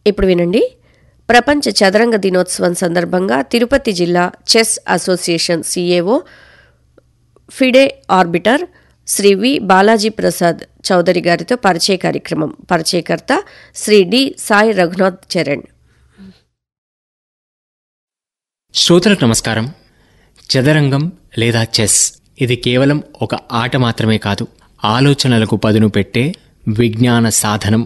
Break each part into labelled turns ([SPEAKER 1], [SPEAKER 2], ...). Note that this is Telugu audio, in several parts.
[SPEAKER 1] ఇప్పుడు వినండి ప్రపంచ చదరంగ దినోత్సవం సందర్భంగా తిరుపతి జిల్లా chess association CAO FIDE arbiter Sri V Balaji Prasad Chowdary గారితో పరిచయ కార్యక్రమం పరిచయకర్త శ్రీ డి సాయి రఘునాథ్ చరణ్
[SPEAKER 2] శ్రోతలకు నమస్కారం చదరంగం లేదా చెస్ ఇది కేవలం ఒక ఆట మాత్రమే కాదు ఆలోచనలకు పదును పెట్టే విజ్ఞాన సాధనం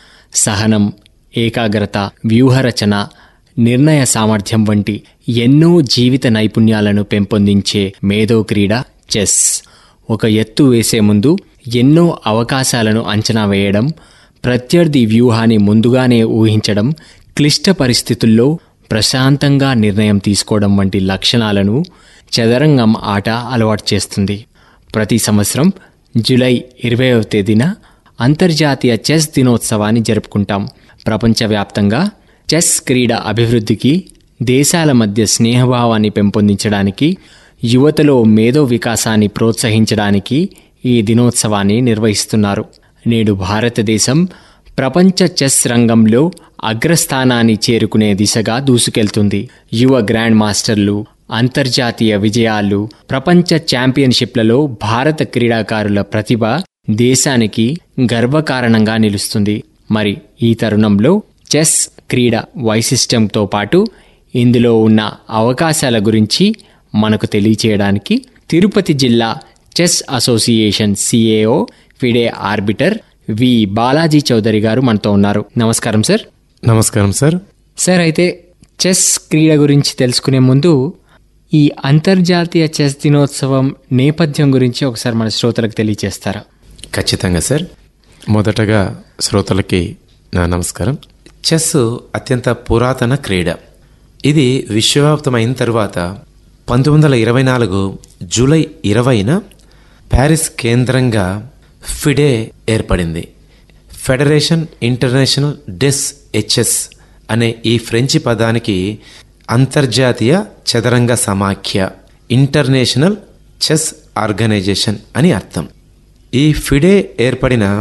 [SPEAKER 2] సహనం ఏకాగ్రత వ్యూహరచన నిర్ణయ సామర్థ్యం వంటి ఎన్నో జీవిత నైపుణ్యాలను పెంపొందించే మేధో క్రీడ చెస్ ఒక ఎత్తు వేసే ముందు ఎన్నో అవకాశాలను అంచనా వేయడం ప్రత్యర్థి వ్యూహాన్ని ముందుగానే ఊహించడం క్లిష్ట పరిస్థితుల్లో ప్రశాంతంగా నిర్ణయం తీసుకోవడం వంటి లక్షణాలను చదరంగం ఆట అలవాటు చేస్తుంది ప్రతి సంవత్సరం జూలై ఇరవైవ తేదీన అంతర్జాతీయ చెస్ దినోత్సవాన్ని జరుపుకుంటాం ప్రపంచవ్యాప్తంగా చెస్ క్రీడ అభివృద్ధికి దేశాల మధ్య స్నేహభావాన్ని పెంపొందించడానికి యువతలో మేధో వికాసాన్ని ప్రోత్సహించడానికి ఈ దినోత్సవాన్ని నిర్వహిస్తున్నారు నేడు భారతదేశం ప్రపంచ చెస్ రంగంలో అగ్రస్థానాన్ని చేరుకునే దిశగా దూసుకెళ్తుంది యువ గ్రాండ్ మాస్టర్లు అంతర్జాతీయ విజయాలు ప్రపంచ ఛాంపియన్షిప్లలో భారత క్రీడాకారుల ప్రతిభ దేశానికి గర్వకారణంగా నిలుస్తుంది మరి ఈ తరుణంలో చెస్ క్రీడ వైశిష్టంతో పాటు ఇందులో ఉన్న అవకాశాల గురించి మనకు తెలియచేయడానికి తిరుపతి జిల్లా chess association CAO FIDE arbiter V Balaji Chowdary గారు మనతో ఉన్నారు నమస్కారం సార్
[SPEAKER 3] నమస్కారం సార్
[SPEAKER 2] సార్ అయితే చెస్ క్రీడ గురించి తెలుసుకునే ముందు ఈ అంతర్జాతీయ చెస్ దినోత్సవం నేపథ్యం గురించి ఒకసారి మన శ్రోతలకు తెలియజేస్తారా
[SPEAKER 3] ఖచ్చితంగా సార్ మొదటగా శ్రోతలకి నా నమస్కారం చెస్ అత్యంత పురాతన క్రీడ ఇది విశ్వవ్యాప్తమైన తరువాత పంతొమ్మిది వందల ఇరవై నాలుగు జూలై ఇరవైన ప్యారిస్ కేంద్రంగా ఫిడే ఏర్పడింది ఫెడరేషన్ ఇంటర్నేషనల్ డెస్ హెచ్ఎస్ అనే ఈ ఫ్రెంచి పదానికి అంతర్జాతీయ చదరంగ సమాఖ్య ఇంటర్నేషనల్ చెస్ ఆర్గనైజేషన్ అని అర్థం ఈ ఫిడే ఏర్పడిన